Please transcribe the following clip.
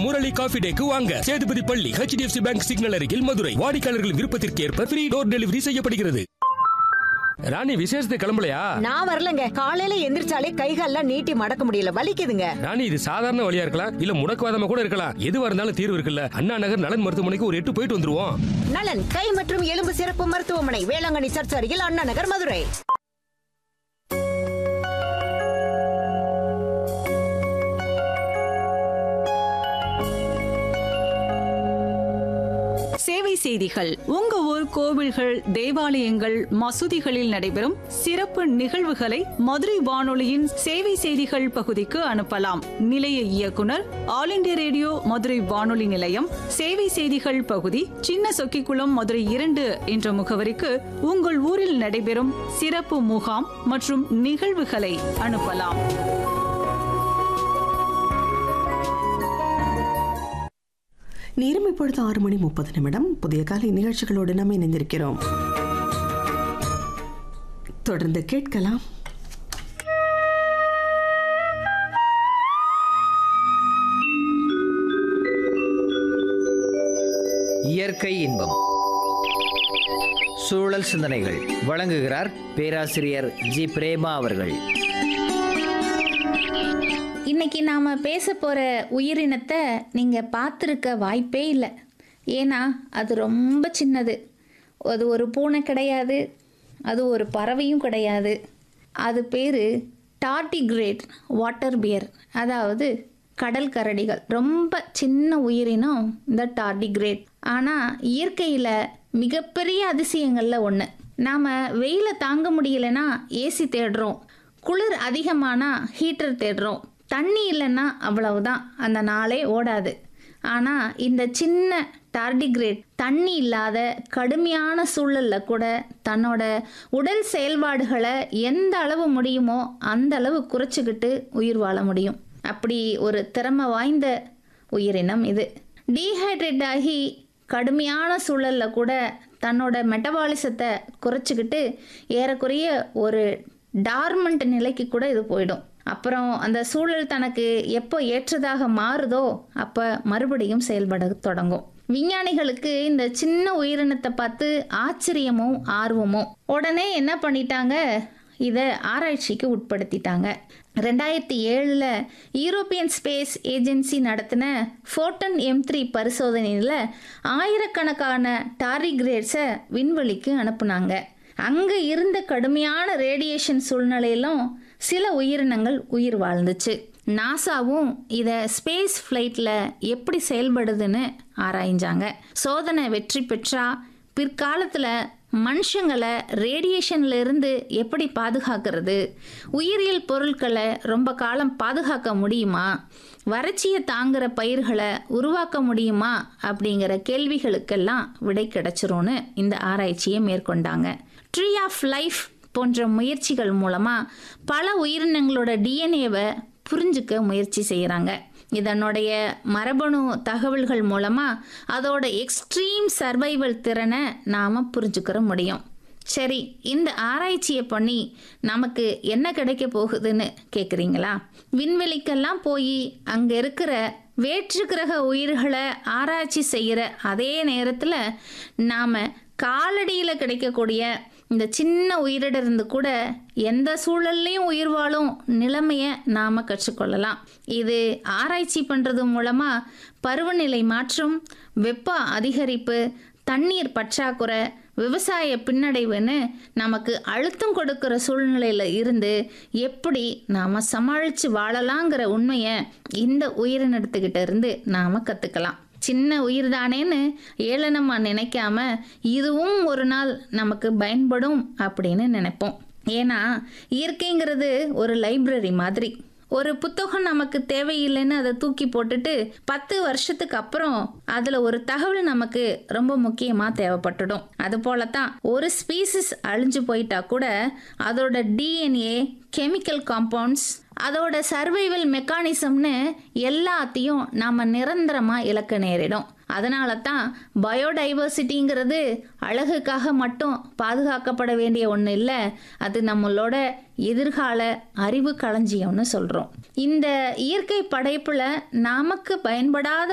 Murali coffee டேக்கு வாங்க சேதுபதி பள்ளி HDFC bank signal அருகில் மதுரை வாடிக்கையாளர்களின் விருப்பத்திற்கு ஏற்ப ஃப்ரீ டோர் டெலிவரி செய்யப்படுகிறது ராணி விசேஷத்துக்கு கிளம்பலையா நான் வரலங்க காலையில எந்திரிச்சாலே கைகால்லாம் நீட்டி மடக்க முடியல வலிக்குதுங்க ராணி இது சாதாரண வழியா இருக்கலாம் இல்ல முடக்குவாதமா கூட இருக்கலாம் எதுவா இருந்தாலும் தீர்வு இருக்குல்ல அண்ணா நகர் நலன் மருத்துவமனைக்கு ஒரு எட்டு போயிட்டு வந்துருவோம் நலன் கை மற்றும் எலும்பு சிறப்பு மருத்துவமனை வேளாங்கண்ணி சர்ச் அருகில் அண்ணா நகர் மதுரை சேவை செய்திகள் உங்க ஊர் கோவில்கள் தேவாலயங்கள் மசூதிகளில் நடைபெறும் சிறப்பு நிகழ்வுகளை மதுரை வானொலியின் சேவை செய்திகள் பகுதிக்கு அனுப்பலாம் நிலைய இயக்குனர் ஆல் இண்டியா ரேடியோ மதுரை வானொலி நிலையம் சேவை செய்திகள் பகுதி சின்ன சொக்கிக்குளம் மதுரை இரண்டு என்ற முகவரிக்கு உங்கள் ஊரில் நடைபெறும் சிறப்பு முகாம் மற்றும் நிகழ்வுகளை அனுப்பலாம் நேரம் இப்பொழுது ஆறு மணி முப்பது நிமிடம் புதிய காலை நிகழ்ச்சிகளோடு நாம் இணைந்திருக்கிறோம் தொடர்ந்து கேட்கலாம் இயற்கை இன்பம் சூழல் சிந்தனைகள் வழங்குகிறார் பேராசிரியர் ஜி பிரேமா அவர்கள் இன்னைக்கு நாம் பேச போகிற உயிரினத்தை நீங்கள் பார்த்துருக்க வாய்ப்பே இல்லை ஏன்னா அது ரொம்ப சின்னது அது ஒரு பூனை கிடையாது அது ஒரு பறவையும் கிடையாது அது பேர் டார்டிகிரேட் வாட்டர் பியர் அதாவது கடல் கரடிகள் ரொம்ப சின்ன உயிரினம் இந்த டார்டிகிரேட் ஆனால் இயற்கையில் மிகப்பெரிய அதிசயங்களில் ஒன்று நாம் வெயிலை தாங்க முடியலைன்னா ஏசி தேடுறோம் குளிர் அதிகமானா ஹீட்டர் தேடுறோம் தண்ணி இல்லைன்னா அவ்வளவுதான் அந்த நாளே ஓடாது ஆனால் இந்த சின்ன டார்டிகிரேட் தண்ணி இல்லாத கடுமையான சூழலில் கூட தன்னோட உடல் செயல்பாடுகளை எந்த அளவு முடியுமோ அந்த அளவு குறைச்சிக்கிட்டு உயிர் வாழ முடியும் அப்படி ஒரு திறமை வாய்ந்த உயிரினம் இது டீஹைட்ரேட் ஆகி கடுமையான சூழலில் கூட தன்னோட மெட்டபாலிசத்தை குறைச்சிக்கிட்டு ஏறக்குறைய ஒரு டார்மண்ட் நிலைக்கு கூட இது போயிடும் அப்புறம் அந்த சூழல் தனக்கு எப்போ ஏற்றதாக மாறுதோ அப்போ மறுபடியும் செயல்பட தொடங்கும் விஞ்ஞானிகளுக்கு இந்த சின்ன உயிரினத்தை பார்த்து ஆச்சரியமும் ஆர்வமும் உடனே என்ன பண்ணிட்டாங்க இதை ஆராய்ச்சிக்கு உட்படுத்திட்டாங்க ரெண்டாயிரத்தி ஏழில் யூரோப்பியன் ஸ்பேஸ் ஏஜென்சி நடத்தின ஃபோட்டன் எம் த்ரீ பரிசோதனையில் ஆயிரக்கணக்கான டாரிகிரேட்ஸை விண்வெளிக்கு அனுப்புனாங்க அங்கே இருந்த கடுமையான ரேடியேஷன் சூழ்நிலையிலும் சில உயிரினங்கள் உயிர் வாழ்ந்துச்சு நாசாவும் இதை ஸ்பேஸ் ஃப்ளைட்டில் எப்படி செயல்படுதுன்னு ஆராய்ஞ்சாங்க சோதனை வெற்றி பெற்றா பிற்காலத்தில் மனுஷங்களை ரேடியேஷன்ல இருந்து எப்படி பாதுகாக்கிறது உயிரியல் பொருட்களை ரொம்ப காலம் பாதுகாக்க முடியுமா வறட்சியை தாங்குற பயிர்களை உருவாக்க முடியுமா அப்படிங்கிற கேள்விகளுக்கெல்லாம் விடை கிடைச்சிரும்னு இந்த ஆராய்ச்சியை மேற்கொண்டாங்க ட்ரீ ஆஃப் லைஃப் போன்ற முயற்சிகள் மூலமாக பல உயிரினங்களோட டிஎன்ஏவை புரிஞ்சுக்க முயற்சி செய்கிறாங்க இதனுடைய மரபணு தகவல்கள் மூலமாக அதோட எக்ஸ்ட்ரீம் சர்வைவல் திறனை நாம் புரிஞ்சுக்கிற முடியும் சரி இந்த ஆராய்ச்சியை பண்ணி நமக்கு என்ன கிடைக்க போகுதுன்னு கேட்குறீங்களா விண்வெளிக்கெல்லாம் போய் அங்கே இருக்கிற வேற்று கிரக உயிர்களை ஆராய்ச்சி செய்கிற அதே நேரத்தில் நாம் காலடியில் கிடைக்கக்கூடிய இந்த சின்ன உயிரிடருந்து கூட எந்த சூழல்லையும் உயிர் வாழும் நிலைமையை நாம் கற்றுக்கொள்ளலாம் இது ஆராய்ச்சி பண்ணுறது மூலமாக பருவநிலை மாற்றம் வெப்ப அதிகரிப்பு தண்ணீர் பற்றாக்குறை விவசாய பின்னடைவுன்னு நமக்கு அழுத்தம் கொடுக்கிற சூழ்நிலையில் இருந்து எப்படி நாம் சமாளித்து வாழலாங்கிற உண்மையை இந்த உயிரினத்துக்கிட்ட இருந்து நாம் கற்றுக்கலாம் சின்ன உயிர் தானேன்னு ஏளனமாக நினைக்காம இதுவும் ஒரு நாள் நமக்கு பயன்படும் அப்படின்னு நினைப்போம் ஏன்னா இயற்கைங்கிறது ஒரு லைப்ரரி மாதிரி ஒரு புத்தகம் நமக்கு தேவையில்லைன்னு அதை தூக்கி போட்டுட்டு பத்து வருஷத்துக்கு அப்புறம் அதில் ஒரு தகவல் நமக்கு ரொம்ப முக்கியமாக தேவைப்பட்டுடும் அது போலத்தான் ஒரு ஸ்பீசிஸ் அழிஞ்சு போயிட்டா கூட அதோட டிஎன்ஏ கெமிக்கல் காம்பவுண்ட்ஸ் அதோட சர்வைவல் மெக்கானிசம்னு எல்லாத்தையும் நாம் நிரந்தரமாக இழக்க நேரிடும் அதனால தான் பயோடைவர்சிட்டிங்கிறது அழகுக்காக மட்டும் பாதுகாக்கப்பட வேண்டிய ஒன்று இல்லை அது நம்மளோட எதிர்கால அறிவு களஞ்சியம்னு சொல்கிறோம் இந்த இயற்கை படைப்பில் நமக்கு பயன்படாத